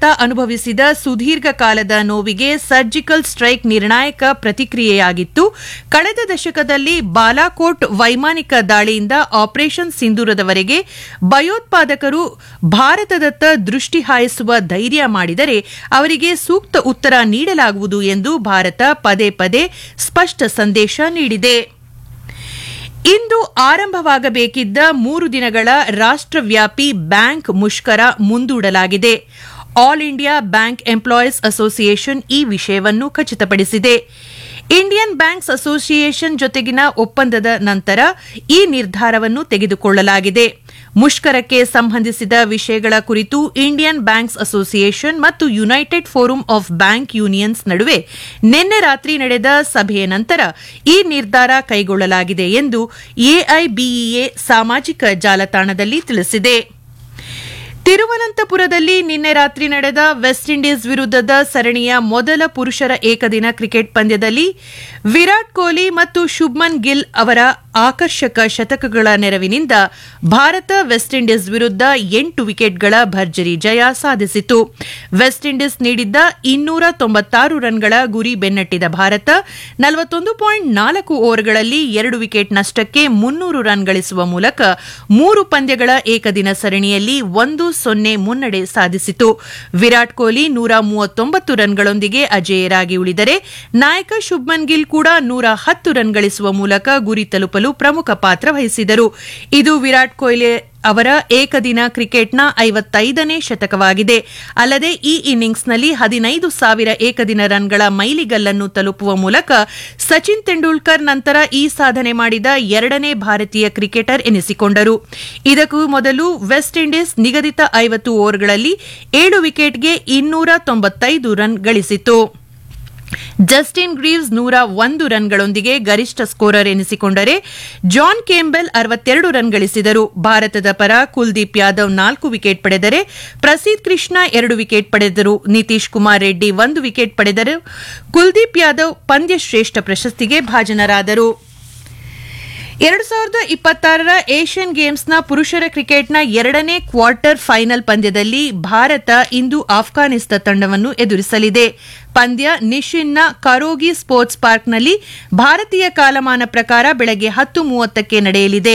ಭಾರತ ಅನುಭವಿಸಿದ ಸುದೀರ್ಘ ಕಾಲದ ನೋವಿಗೆ ಸರ್ಜಿಕಲ್ ಸ್ಟ್ರೈಕ್ ನಿರ್ಣಾಯಕ ಪ್ರತಿಕ್ರಿಯೆಯಾಗಿತ್ತು ಕಳೆದ ದಶಕದಲ್ಲಿ ಬಾಲಾಕೋಟ್ ವೈಮಾನಿಕ ದಾಳಿಯಿಂದ ಆಪರೇಷನ್ ಸಿಂಧೂರದವರೆಗೆ ಭಯೋತ್ಪಾದಕರು ಭಾರತದತ್ತ ದೃಷ್ಟಿ ಹಾಯಿಸುವ ಧೈರ್ಯ ಮಾಡಿದರೆ ಅವರಿಗೆ ಸೂಕ್ತ ಉತ್ತರ ನೀಡಲಾಗುವುದು ಎಂದು ಭಾರತ ಪದೇ ಪದೇ ಸ್ಪಷ್ಟ ಸಂದೇಶ ನೀಡಿದೆ ಇಂದು ಆರಂಭವಾಗಬೇಕಿದ್ದ ಮೂರು ದಿನಗಳ ರಾಷ್ಟ್ರವ್ಯಾಪಿ ಬ್ಯಾಂಕ್ ಮುಷ್ಕರ ಮುಂದೂಡಲಾಗಿದೆ All India Bank Employees Association ಈ ವಿಷಯವನ್ನು ಖಚಿತಪಡಿಸಿದೆ ಇಂಡಿಯನ್ ಬ್ಯಾಂಕ್ಸ್ ಅಸೋಸಿಯೇಷನ್ ಜೊತೆಗಿನ ಒಪ್ಪಂದದ ನಂತರ ಈ ನಿರ್ಧಾರವನ್ನು ತೆಗೆದುಕೊಳ್ಳಲಾಗಿದೆ ಮುಷ್ಕರಕ್ಕೆ ಸಂಬಂಧಿಸಿದ ವಿಷಯಗಳ ಕುರಿತು ಇಂಡಿಯನ್ ಬ್ಯಾಂಕ್ಸ್ ಅಸೋಸಿಯೇಷನ್ ಮತ್ತು United Forum of Bank Unions ನಡುವೆ ನಿನ್ನೆ ರಾತ್ರಿ ನಡೆದ ಸಭೆಯ ನಂತರ ಈ ನಿರ್ಧಾರ ಕೈಗೊಳ್ಳಲಾಗಿದೆ ಎಂದು ಎಐಬಿಇಎ ಸಾಮಾಜಿಕ ಜಾಲತಾಣದಲ್ಲಿ ತಿಳಿಸಿದೆ ತಿರುವನಂತಪುರದಲ್ಲಿ ನಿನ್ನೆ ರಾತ್ರಿ ನಡೆದ ವೆಸ್ಟ್ ಇಂಡೀಸ್ ವಿರುದ್ಧದ ಸರಣಿಯ ಮೊದಲ ಪುರುಷರ ಏಕದಿನ ಕ್ರಿಕೆಟ್ ಪಂದ್ಯದಲ್ಲಿ ವಿರಾಟ್ ಕೊಹ್ಲಿ ಮತ್ತು ಶುಭ್ಮನ್ ಗಿಲ್ ಅವರ ಆಕರ್ಷಕ ಶತಕಗಳ ನೆರವಿನಿಂದ ಭಾರತ ವೆಸ್ಟ್ ಇಂಡೀಸ್ ವಿರುದ್ಧ ಎಂಟು ವಿಕೆಟ್ಗಳ ಭರ್ಜರಿ ಜಯ ಸಾಧಿಸಿತು ವೆಸ್ಟ್ ಇಂಡೀಸ್ ನೀಡಿದ್ದ ಇನ್ನೂರ ತೊಂಬತ್ತಾರು ರನ್ಗಳ ಗುರಿ ಬೆನ್ನಟ್ಟಿದ ಭಾರತ ನಲವತ್ತೊಂದು ಪಾಯಿಂಟ್ ನಾಲ್ಕು ಓವರ್ಗಳಲ್ಲಿ ಎರಡು ವಿಕೆಟ್ ನಷ್ಟಕ್ಕೆ ಮುನ್ನೂರು ರನ್ ಗಳಿಸುವ ಮೂಲಕ ಮೂರು ಪಂದ್ಯಗಳ ಏಕದಿನ ಸರಣಿಯಲ್ಲಿ ಒಂದು ಸೊನ್ನೆ ಮುನ್ನಡೆ ಸಾಧಿಸಿತು ವಿರಾಟ್ ಕೊಹ್ಲಿ ನೂರ ಮೂವತ್ತೊಂಬತ್ತು ರನ್ಗಳೊಂದಿಗೆ ಅಜೇಯರಾಗಿ ಉಳಿದರೆ ನಾಯಕ ಶುಭ್ಮನ್ ಗಿಲ್ ಕೂಡ ನೂರ ಹತ್ತು ರನ್ ಗಳಿಸುವ ಮೂಲಕ ಗುರಿ ತಲುಪಲು ಪ್ರಮುಖ ಪಾತ್ರ ವಹಿಸಿದರು ಇದು ವಿರಾಟ್ ಕೊಹ್ಲಿ ಅವರ ಏಕದಿನ ಕ್ರಿಕೆಟ್ನ ಐವತ್ತೈದನೇ ಶತಕವಾಗಿದೆ ಅಲ್ಲದೆ ಈ ಇನ್ನಿಂಗ್ಸ್ನಲ್ಲಿ ಹದಿನೈದು ಸಾವಿರ ಏಕದಿನ ರನ್ಗಳ ಮೈಲಿಗಲ್ಲನ್ನು ತಲುಪುವ ಮೂಲಕ ಸಚಿನ್ ತೆಂಡೂಲ್ಕರ್ ನಂತರ ಈ ಸಾಧನೆ ಮಾಡಿದ ಎರಡನೇ ಭಾರತೀಯ ಕ್ರಿಕೆಟರ್ ಎನಿಸಿಕೊಂಡರು ಇದಕ್ಕೂ ಮೊದಲು ವೆಸ್ಟ್ ಇಂಡೀಸ್ ನಿಗದಿತ ಐವತ್ತು ಓವರ್ಗಳಲ್ಲಿ ಏಳು ವಿಕೆಟ್ಗೆ ಇನ್ನೂರ ತೊಂಬತ್ತೈದು ರನ್ ಗಳಿಸಿತು ಜಸ್ಟಿನ್ ಗ್ರೀವ್ಸ್ ನೂರ ಒಂದು ರನ್ಗಳೊಂದಿಗೆ ಗರಿಷ್ಠ ಸ್ಕೋರರ್ ಎನಿಸಿಕೊಂಡರೆ ಜಾನ್ ಕೇಂಬೆಲ್ ಅರವತ್ತೆರಡು ರನ್ ಗಳಿಸಿದರು ಭಾರತದ ಪರ ಕುಲ್ದೀಪ್ ಯಾದವ್ ನಾಲ್ಕು ವಿಕೆಟ್ ಪಡೆದರೆ ಪ್ರಸೀದ್ ಕೃಷ್ಣ ಎರಡು ವಿಕೆಟ್ ಪಡೆದರು ನಿತೀಶ್ ಕುಮಾರ್ ರೆಡ್ಡಿ ಒಂದು ವಿಕೆಟ್ ಪಡೆದರು ಕುಲ್ದೀಪ್ ಯಾದವ್ ಪಂದ್ಯಶ್ರೇಷ್ಠ ಪ್ರಶಸ್ತಿಗೆ ಭಾಜನರಾದರು ಎರಡು ಸಾವಿರದ ಇಪ್ಪತ್ತಾರರ ಏಷ್ಯನ್ ಗೇಮ್ಸ್ನ ಪುರುಷರ ಕ್ರಿಕೆಟ್ನ ಎರಡನೇ ಕ್ವಾರ್ಟರ್ ಫೈನಲ್ ಪಂದ್ಯದಲ್ಲಿ ಭಾರತ ಇಂದು ಆಫ್ಘಾನಿಸ್ತಾನ ತಂಡವನ್ನು ಎದುರಿಸಲಿದೆ ಪಂದ್ಯ ನಿಶಿನ್ನ ಕರೋಗಿ ಸ್ಪೋರ್ಟ್ಸ್ ಪಾರ್ಕ್ನಲ್ಲಿ ಭಾರತೀಯ ಕಾಲಮಾನ ಪ್ರಕಾರ ಬೆಳಗ್ಗೆ ಹತ್ತು ಮೂವತ್ತಕ್ಕೆ ನಡೆಯಲಿದೆ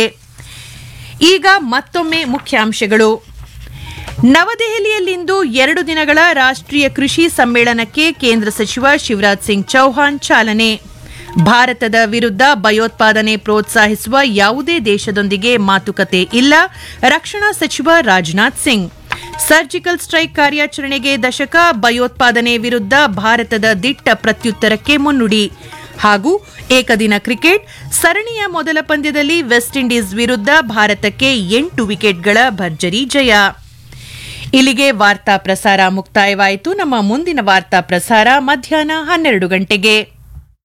ಈಗ ಮತ್ತೊಮ್ಮೆ ಮುಖ್ಯಾಂಶಗಳು ನವದೆಹಲಿಯಲ್ಲಿಂದು ಎರಡು ದಿನಗಳ ರಾಷ್ಟ್ರೀಯ ಕೃಷಿ ಸಮ್ಮೇಳನಕ್ಕೆ ಕೇಂದ್ರ ಸಚಿವ ಶಿವರಾಜ್ ಸಿಂಗ್ ಚೌಹಾಣ್ ಚಾಲನೆ ಭಾರತದ ವಿರುದ್ಧ ಭಯೋತ್ಪಾದನೆ ಪ್ರೋತ್ಸಾಹಿಸುವ ಯಾವುದೇ ದೇಶದೊಂದಿಗೆ ಮಾತುಕತೆ ಇಲ್ಲ ರಕ್ಷಣಾ ಸಚಿವ ರಾಜನಾಥ್ ಸಿಂಗ್ ಸರ್ಜಿಕಲ್ ಸ್ಟ್ರೈಕ್ ಕಾರ್ಯಾಚರಣೆಗೆ ದಶಕ ಭಯೋತ್ಪಾದನೆ ವಿರುದ್ಧ ಭಾರತದ ದಿಟ್ಟ ಪ್ರತ್ಯುತ್ತರಕ್ಕೆ ಮುನ್ನುಡಿ ಹಾಗೂ ಏಕದಿನ ಕ್ರಿಕೆಟ್ ಸರಣಿಯ ಮೊದಲ ಪಂದ್ಯದಲ್ಲಿ ವೆಸ್ಟ್ ಇಂಡೀಸ್ ವಿರುದ್ಧ ಭಾರತಕ್ಕೆ ಎಂಟು ವಿಕೆಟ್ಗಳ ಭರ್ಜರಿ ಜಯ ಇಲ್ಲಿಗೆ ವಾರ್ತಾ ಪ್ರಸಾರ ಮುಕ್ತಾಯವಾಯಿತು ನಮ್ಮ ಮುಂದಿನ ವಾರ್ತಾ ಪ್ರಸಾರ ಮಧ್ಯಾಹ್ನ ಹನ್ನೆರಡು ಗಂಟೆಗೆ